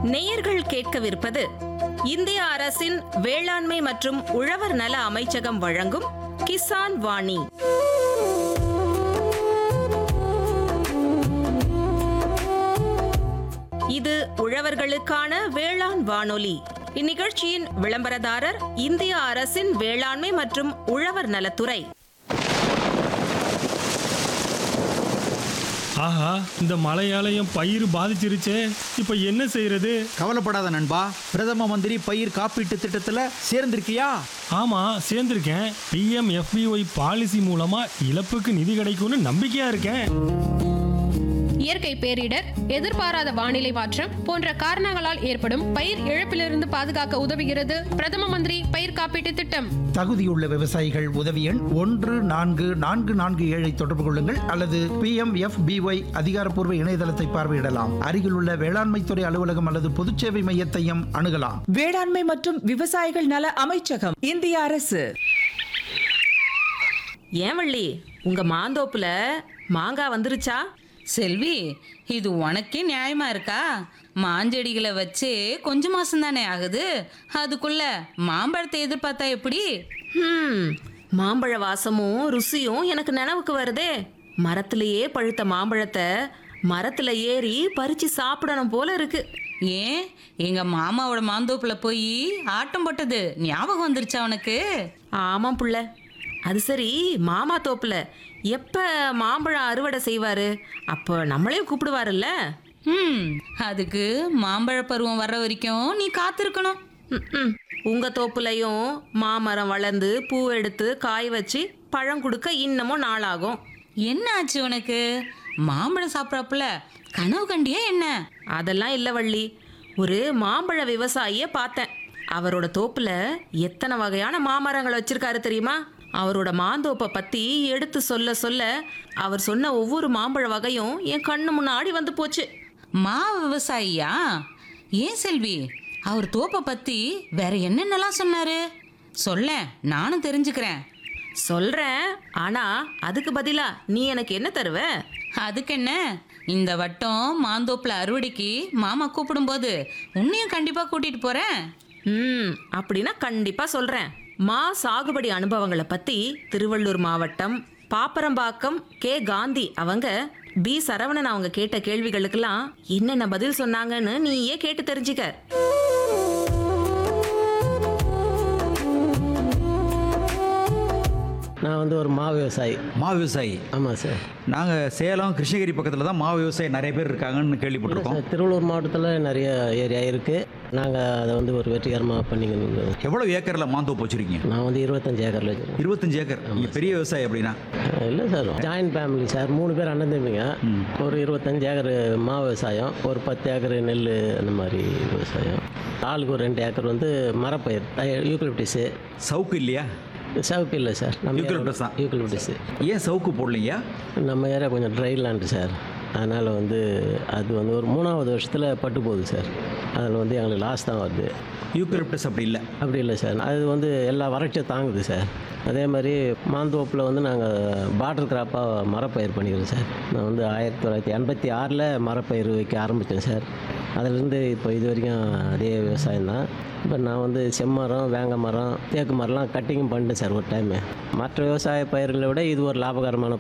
நேயர்கள் கேட்கவிருப்பது இந்திய அரசின் வேளாண்மை மற்றும் உழவர் நல அமைச்சகம் வழங்கும் கிசான் வாணி இது உழவர்களுக்கான வேளாண் வானொலி இந்நிகழ்ச்சியின் விளம்பரதாரர் இந்திய அரசின் வேளாண்மை மற்றும் உழவர் நலத்துறை ஆஹா இந்த மழையாலயம் பயிர் பாதிச்சிருச்சே இப்போ என்ன செய்யறது கவலைப்படாத நண்பா பிரதம மந்திரி பயிர் காப்பீட்டு திட்டத்துல சேர்ந்திருக்கியா ஆமா சேர்ந்திருக்கேன் பிஎம் எஃபிஒய் பாலிசி மூலமா இழப்புக்கு நிதி கிடைக்கும்னு நம்பிக்கையா இருக்கேன் இயற்கை பேரிடர் எதிர்பாராத வானிலை மாற்றம் போன்ற காரணங்களால் ஏற்படும் பயிர் இழப்பிலிருந்து பாதுகாக்க உதவுகிறது பிரதம மந்திரி பயிர் காப்பீட்டு திட்டம் தகுதியுள்ள விவசாயிகள் உதவி எண் ஒன்று நான்கு நான்கு நான்கு ஏழை தொடர்பு கொள்ளுங்கள் அல்லது பி எம் எஃப் பிஒய் அதிகாரப்பூர்வ இணையதளத்தை பார்வையிடலாம் அருகிலுள்ள வேளாண்மைத்துறை அலுவலகம் அல்லது பொதுச்சேவை மையத்தையும் அணுகலாம் வேளாண்மை மற்றும் விவசாயிகள் நல அமைச்சகம் இந்திய அரசு ஏன் வள்ளி உங்க மாந்தோப்புல மாங்காய் வந்துருச்சா செல்வி இது உனக்கே நியாயமா இருக்கா மாஞ்செடிகளை வச்சு கொஞ்ச மாசம் தானே ஆகுது அதுக்குள்ள மாம்பழத்தை எதிர்பார்த்தா எப்படி ஹம், மாம்பழ வாசமும் ருசியும் எனக்கு நினைவுக்கு வருதே மரத்திலேயே பழுத்த மாம்பழத்தை மரத்துல ஏறி பறிச்சு சாப்பிடணும் போல இருக்கு ஏன் எங்க மாமாவோட மாந்தோப்புல போய் ஆட்டம் போட்டது ஞாபகம் வந்துருச்சா உனக்கு ஆமாம் புள்ள அது சரி மாமா தோப்புல எப்ப மாம்பழம் அறுவடை செய்வாரு அப்போ நம்மளையும் கூப்பிடுவாருல்ல ம் அதுக்கு மாம்பழ பருவம் வர்ற வரைக்கும் நீ காத்திருக்கணும் ம்ம். உங்க தோப்புலையும் மாமரம் வளர்ந்து பூ எடுத்து காய் வச்சு பழம் கொடுக்க இன்னமும் நாளாகும் என்ன ஆச்சு உனக்கு மாம்பழம் சாப்பிட்றப்பல கனவு கண்டியா என்ன அதெல்லாம் இல்லை வள்ளி ஒரு மாம்பழ விவசாயிய பார்த்தேன் அவரோட தோப்புல எத்தனை வகையான மாமரங்கள் வச்சிருக்காரு தெரியுமா அவரோட மாந்தோப்பை பத்தி எடுத்து சொல்ல சொல்ல அவர் சொன்ன ஒவ்வொரு மாம்பழ வகையும் என் கண்ணு முன்னாடி வந்து போச்சு மா விவசாயியா ஏன் செல்வி அவர் தோப்பை பத்தி வேற என்னென்னலாம் சொன்னாரு சொல்ல நானும் தெரிஞ்சுக்கிறேன் சொல்றேன் ஆனா அதுக்கு பதிலா நீ எனக்கு என்ன தருவ அதுக்கு என்ன இந்த வட்டம் மாந்தோப்புல அறுவடைக்கு மாமா கூப்பிடும்போது உன்னையும் கண்டிப்பா கூட்டிட்டு போறேன் ம் அப்படின்னா கண்டிப்பா சொல்றேன் மா சாகுபடி அனுபவங்களை பத்தி திருவள்ளூர் மாவட்டம் பாப்பரம்பாக்கம் கே காந்தி அவங்க பி சரவணன் அவங்க கேட்ட கேள்விகளுக்கெல்லாம் என்னென்ன பதில் சொன்னாங்கன்னு நீயே கேட்டு தெரிஞ்சுக்க நான் வந்து ஒரு மா விவசாயி மா விவசாயி ஆமாம் சார் நாங்க சேலம் கிருஷ்ணகிரி பக்கத்துல தான் மா விவசாயி நிறைய பேர் இருக்காங்கன்னு கேள்விப்பட்டிருக்கோம் சார் திருவள்ளூர் மாவட்டத்தில் நிறைய ஏரியா இருக்குது நாங்கள் அதை வந்து ஒரு வெற்றிகரமாக பண்ணிக்கணும் எவ்வளவு ஏக்கர்ல மாந்தோப்பு வச்சிருக்கீங்க நான் வந்து இருபத்தஞ்சு ஏக்கரில் வச்சுருக்கேன் இருபத்தஞ்சு ஏக்கர் நீங்க பெரிய விவசாயி அப்படின்னா இல்லை சார் ஜாயின்ட் ஃபேமிலி சார் மூணு பேர் அண்ணன் தம்பிங்க ஒரு இருபத்தஞ்சு ஏக்கர் மா விவசாயம் ஒரு பத்து ஏக்கர் நெல் அந்த மாதிரி விவசாயம் ஆளுக்கு ஒரு ரெண்டு ஏக்கர் வந்து மரப்பயிர் யூக்கலிப்டிஸு சவுக்கு இல்லையா சவுக்கு இல்லை சார் நம்ம Eucalyptus தான். யூக்கலிப்டிஸு ஏன் சவுக்கு போடலையா நம்ம ஏரியா கொஞ்சம் ட்ரை லேண்டு சார் அதனால் வந்து அது வந்து ஒரு மூணாவது வருஷத்தில் பட்டு போகுது சார் அதில் வந்து எங்களுக்கு லாஸ் தான் வருது யூக்கலிப்டஸ் அப்படி இல்லை அப்படி இல்லை சார் அது வந்து எல்லா வறட்சியும் தாங்குது சார் அதே மாதிரி மாந்தோப்பில் வந்து நாங்கள் பார்டர் கிராப்பாக மரப்பயிர் பண்ணிக்கிறோம் சார் நான் வந்து ஆயிரத்தி தொள்ளாயிரத்தி எண்பத்தி ஆறில் மரப்பயிர் வைக்க ஆரம்பித்தேன் சார் அதிலிருந்து இப்போ இது வரைக்கும் அதே விவசாயம் தான் இப்போ நான் வந்து செம்மரம் வேங்க மரம் தேக்கு மரம்லாம் கட்டிங்கும் பண்ணிட்டேன் சார் ஒரு டைமு மற்ற விவசாய பயிர்களை விட இது ஒரு லாபகரமான